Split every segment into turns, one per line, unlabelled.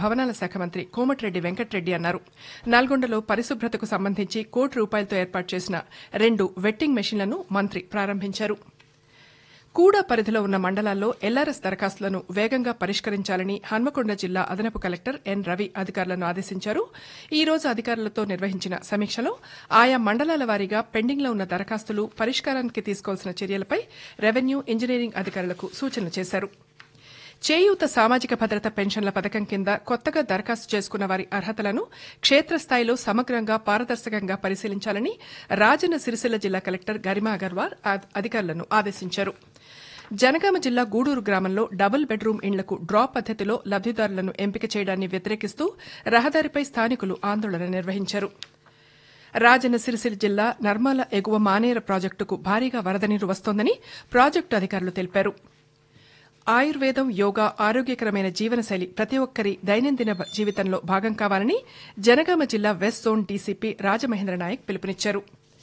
భవనాల శాఖ మంత్రి కోమటిరెడ్డి వెంకటరెడ్డి అన్నారు నల్గొండలో పరిశుభ్రతకు సంబంధించి కోటి రూపాయలతో ఏర్పాటు చేసిన రెండు వెట్టింగ్ మెషిన్లను మంత్రి ప్రారంభించారు కూడా పరిధిలో ఉన్న మండలాల్లో ఎల్ఆర్ఎస్ దరఖాస్తులను వేగంగా పరిష్కరించాలని హన్మకొండ జిల్లా అదనపు కలెక్టర్ ఎన్ రవి అధికారులను ఆదేశించారు ఈ రోజు అధికారులతో నిర్వహించిన సమీక్షలో ఆయా మండలాల వారీగా పెండింగ్లో ఉన్న దరఖాస్తులు పరిష్కారానికి తీసుకోవాల్సిన చర్యలపై రెవెన్యూ ఇంజనీరింగ్ అధికారులకు సూచనలు చేశారు చేయూత సామాజిక భద్రత పెన్షన్ల పథకం కింద కొత్తగా దరఖాస్తు చేసుకున్న వారి అర్హతలను క్షేత్రస్థాయిలో సమగ్రంగా పారదర్శకంగా పరిశీలించాలని రాజన్న సిరిసిల్ల జిల్లా కలెక్టర్ గరిమా అగర్వాల్ అధ్- అధికారులను ఆదేశించారు జనగామ జిల్లా గూడూరు గ్రామంలో డబుల్ బెడ్రూమ్ ఇండ్లకు డ్రా పద్దతిలో లబ్దిదారులను ఎంపిక చేయడాన్ని వ్యతిరేకిస్తూ రహదారిపై స్థానికులు ఆందోళన నిర్వహించారు రాజన్న సిరిసిల్ల జిల్లా నర్మాల ఎగువ మానేర ప్రాజెక్టుకు భారీగా వరద నీరు వస్తోందని ప్రాజెక్టు అధికారులు తెలిపారు ఆయుర్వేదం యోగా ఆరోగ్యకరమైన జీవనశైలి ప్రతి ఒక్కరి దైనందిన జీవితంలో భాగం కావాలని జనగామ జిల్లా west zone DCP Rajamahendra Nayak పిలుపునిచ్చారు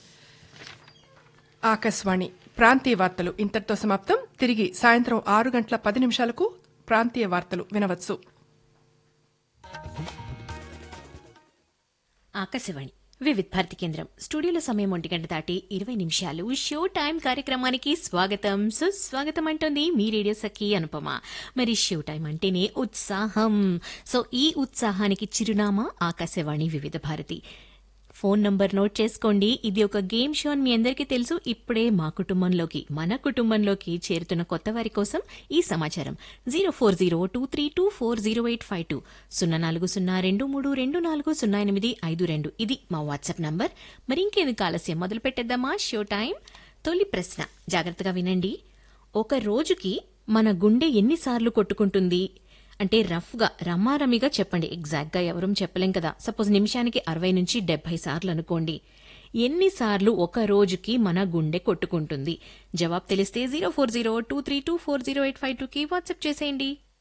ఆకాశవాణి ప్రాంతీయ వార్తలు ఇంతటితో సమాప్తం తిరిగి సాయంత్రం ఆరు గంటల పది నిమిషాలకు ప్రాంతీయ వార్తలు వినవచ్చు
ఆకాశవాణి వివిధ్ భారతి కేంద్రం స్టూడియోలో సమయం ఒంటి గంట దాటి ఇరవై నిమిషాలు షో టైం కార్యక్రమానికి స్వాగతం సుస్వాగతం అంటోంది మీ రేడియో సఖి అనుపమ మరి షో టైం అంటేనే ఉత్సాహం సో ఈ ఉత్సాహానికి చిరునామా ఆకాశవాణి వివిధ భారతి ఫోన్ నంబర్ నోట్ చేసుకోండి ఇది ఒక గేమ్ షో అని మీ అందరికీ తెలుసు ఇప్పుడే మా కుటుంబంలోకి మన కుటుంబంలోకి చేరుతున్న కొత్త వారి కోసం ఈ సమాచారం zero four zero two three two four zero eight five two సున్నా నాలుగు సున్నా రెండు మూడు రెండు నాలుగు సున్నా ఎనిమిది ఐదు రెండు ఇది మా వాట్సాప్ నంబర్ మరి ఇంకెందుకు ఆలస్యం మొదలు పెట్టేద్దామా షో టైం తొలి ప్రశ్న జాగ్రత్తగా వినండి ఒక రోజుకి మన గుండె ఎన్నిసార్లు కొట్టుకుంటుంది అంటే రఫ్ గా రమ్మారమిగా చెప్పండి ఎగ్జాక్ట్ గా ఎవరూ చెప్పలేం కదా సపోజ్ నిమిషానికి అరవై నుంచి డెబ్బై సార్లు అనుకోండి ఎన్నిసార్లు ఒక రోజుకి మన గుండె కొట్టుకుంటుంది జవాబు తెలిస్తే zero four zero two three two four zero eight five టూకి వాట్సాప్ చేసేయండి